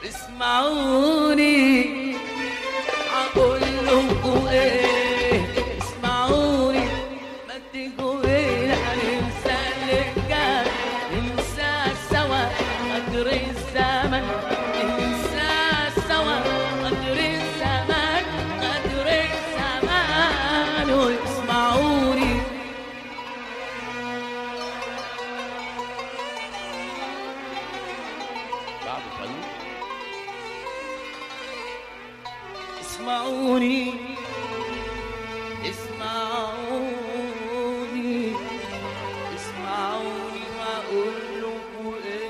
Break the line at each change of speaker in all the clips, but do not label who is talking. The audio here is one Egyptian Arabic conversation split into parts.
اسمعوني اقول لكم ايه اسمعوني ما تقولين هننسى اللي كان ننسى سوا قدر الزمن ننسى سوا قدر الزمن قدر الزمان واسمعوني بعد الحلول اسمعوني اسمعوني اسمعوني واقول لكم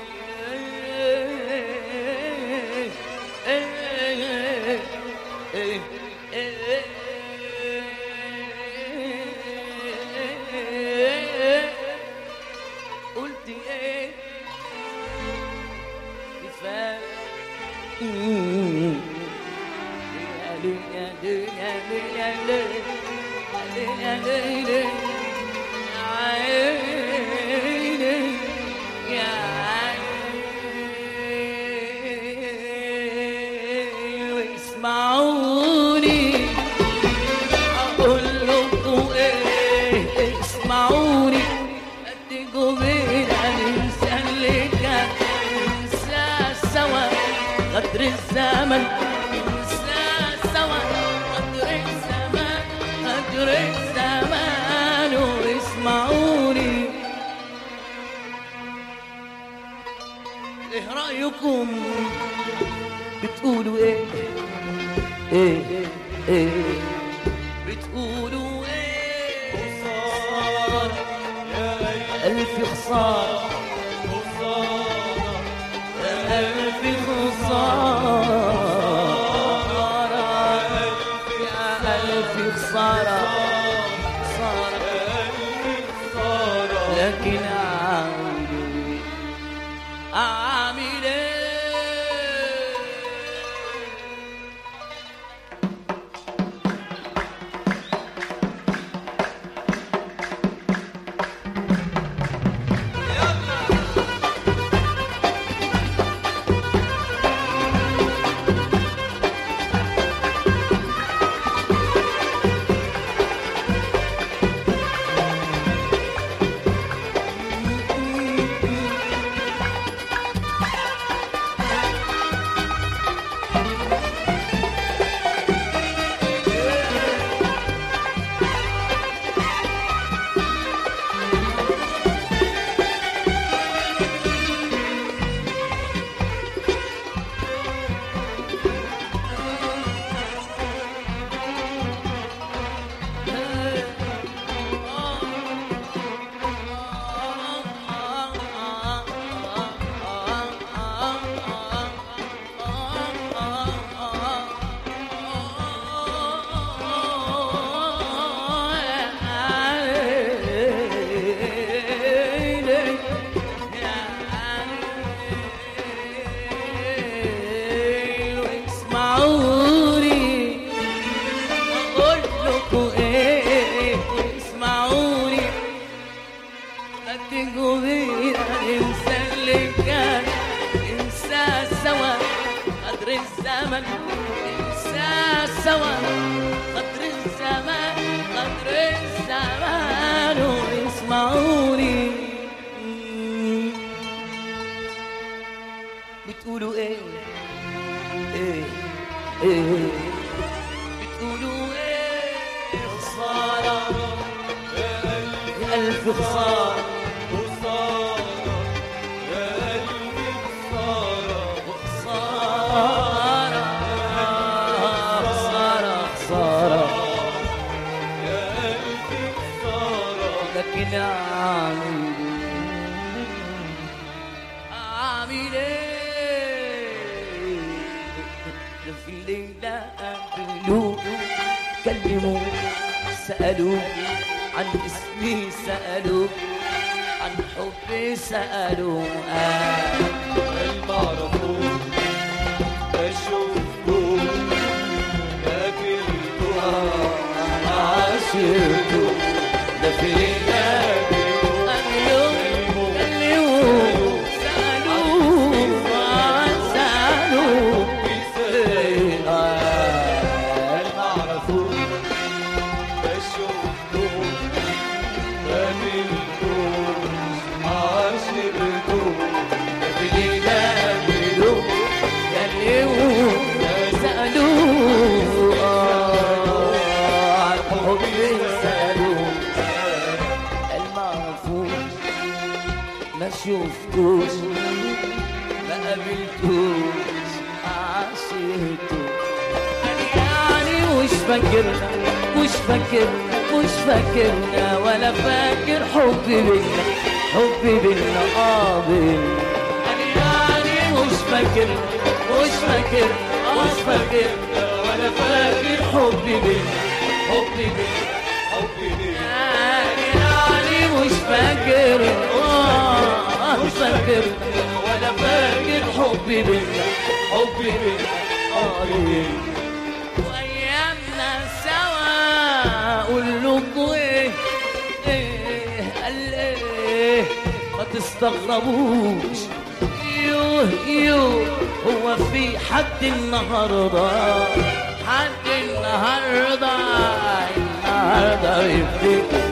ايه ايه ايه ايه ايه قلت ايه كفايه اسمعوني اقول لكم ايه اسمعوني ادقوا بينا ننسى اللي كان ننسى سوا قدر الزمن ننسى سوا قدر الزمان قدر الزمان واسمعوني ايه رايكم بتقولوا ايه ايه ايه بتقولوا ايه خسارة ألف خسارة ألف خسارة يا ألف خسارة خسارة لكن أعمل إيه؟ أعمل إيه اسمعوني اقول لكم ايه اسمعوني ادقوا بينا ننسى اللي كان ننسى سوا قدر الزمن ننسى سوا قدر الزمان قدر الزمان واسمعوني بتقولوا ايه ايه ايه بتقولوا ايه خسارة يا ألف خسارة خسارة خسارة خسارة لكن أعمل أعمل إيه ده في الليلة قابلوه كلموا سألوه عن اسمي سألوه عن حبي سألوه آه
المعرفون أشوفكم قابلتم
عاشرته ده في الليلة قابلوه كلموا سألوه سألوه
قابلتوش عاشرتوش
في ليلة قابلوه كلموه سألوه آه، عن حب سألوه المعرفوش ما شفتوش ما قابلتوش عاشرتوش يعني مش فاكرنا مش فاكرنا مش فاكرنا ولا فاكر حبي بينا حبي بينا اه بينا يعني مش فاكرنا مش فاكرنا مش فاكرنا ولا فاكر حبي بينا حبي بينا
حبي ليك
يعني مش فاكر آه، مش فاكر ولا فاكر حبي بينا حبي بينا آه، ليه؟ وايامنا سوا قول له ايه ايه قال ايه ما تستغربوش يوه يوه هو في حد النهارده حد النهارده النهارده يفتكر